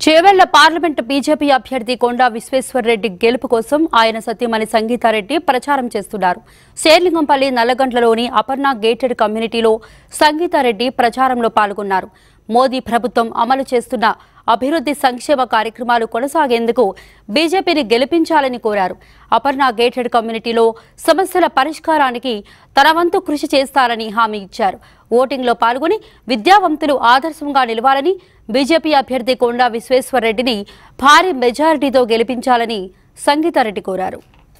Chevella parliament BJP అభ్యర్థి కొండా విశ్వేశ్వర్రెడ్డి గెలుపు కోసం ఆయన సత్యమణి సంగీతారెడ్డి ప్రచారం చేస్తున్నారు శేర్లింగంపల్లి నల్లగంట్లలోని అపర్ణ గేటెడ్ కమ్యూనిటీలో సంగీతారెడ్డి ప్రచారంలో పాల్గొన్నారు మోదీ ప్రభుత్వం అమలు చేస్తున్న అభివృద్ధి సంక్షేమ కార్యక్రమాలు కొనసాగేందుకు బీజేపీని గెలిపించాలని కోరారు అపర్ణ గేటెడ్ కమ్యూనిటీలో సమస్యల పరిష్కారానికి తన వంతు కృషి చేస్తారని హామీ ఇచ్చారు ఓటింగ్లో పాల్గొని విద్యావంతులు ఆదర్శంగా నిలవాలని బీజేపీ అభ్యర్థి కొండా విశ్వేశ్వర్రెడ్డిని భారీ మెజారిటీతో గెలిపించాలని సంగీతారెడ్డి కోరారు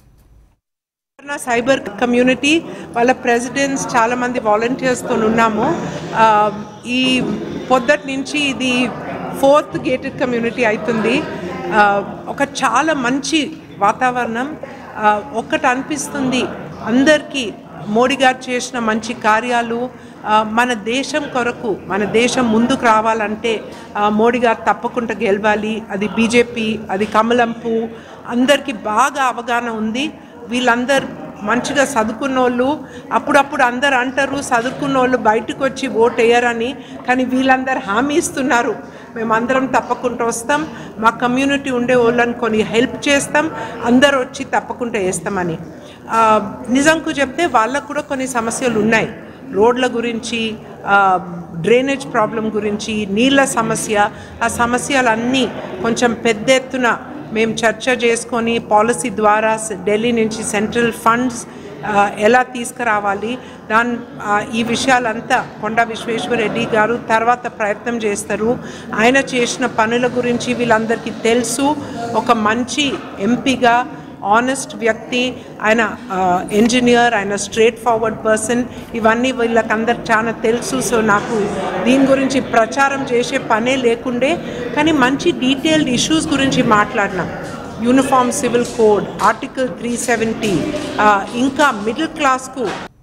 నా సైబర్ కమ్యూనిటీ వాళ్ళ ప్రెసిడెంట్స్ చాలామంది వాలంటీర్స్తో ఉన్నాము ఆ, ఈ పొద్దటి నుంచి ఇది ఫోర్త్ గేటెడ్ కమ్యూనిటీ అవుతుంది ఆ, ఒక చాలా మంచి వాతావరణం ఆ, ఒక్కటి అనిపిస్తుంది అందరికీ మోడీ గారు చేసిన మంచి కార్యాలు ఆ, మన దేశం కొరకు మన దేశం ముందుకు రావాలంటే ఆ, మోడీ గారు తప్పకుండా గెలవాలి అది బీజేపీ అది కమలం పువ్వు అందరికీ బాగా అవగాహన ఉంది వీళ్ళందరూ మంచిగా చదువుకున్న వాళ్ళు అప్పుడప్పుడు అందరు అంటారు చదువుకున్న వాళ్ళు బయటకు వచ్చి ఓటు వేయరని కానీ వీళ్ళందరూ హామీ ఇస్తున్నారు మేమందరం తప్పకుండా వస్తాం మా కమ్యూనిటీ ఉండే వాళ్ళని కొన్ని హెల్ప్ చేస్తాం అందరు వచ్చి తప్పకుండా వేస్తామని ఆ, నిజంకు చెప్తే వాళ్ళకు కూడా కొన్ని సమస్యలు ఉన్నాయి రోడ్ల గురించి ఆ, డ్రైనేజ్ ప్రాబ్లం గురించి నీళ్ళ సమస్య ఆ సమస్యలన్నీ కొంచెం పెద్ద ఎత్తున మేము చర్చ చేసుకొని పాలసీ ద్వారా స- ఢిల్లీ నుంచి సెంట్రల్ ఫండ్స్ ఆ, ఎలా తీసుకురావాలి దాని ఆ, ఈ విషయాలంతా కొండా విశ్వేశ్వరరెడ్డి గారు తర్వాత ప్రయత్నం చేస్తారు ఆయన చేసిన పనుల గురించి వీళ్ళందరికీ తెలుసు ఒక మంచి ఎంపీగా ఆనెస్ట్ వ్యక్తి ఆయన ఇంజనీర్ ఆయన స్ట్రేట్ ఫార్వర్డ్ పర్సన్ ఇవన్నీ వీళ్ళకందరికి చాలా తెలుసు సో నాకు దీని గురించి ప్రచారం చేసే పనే లేకుండే కానీ మంచి డీటెయిల్డ్ ఇష్యూస్ గురించి మాట్లాడినాం uniform civil code article three seventy ఇంకా మిడిల్ క్లాస్కు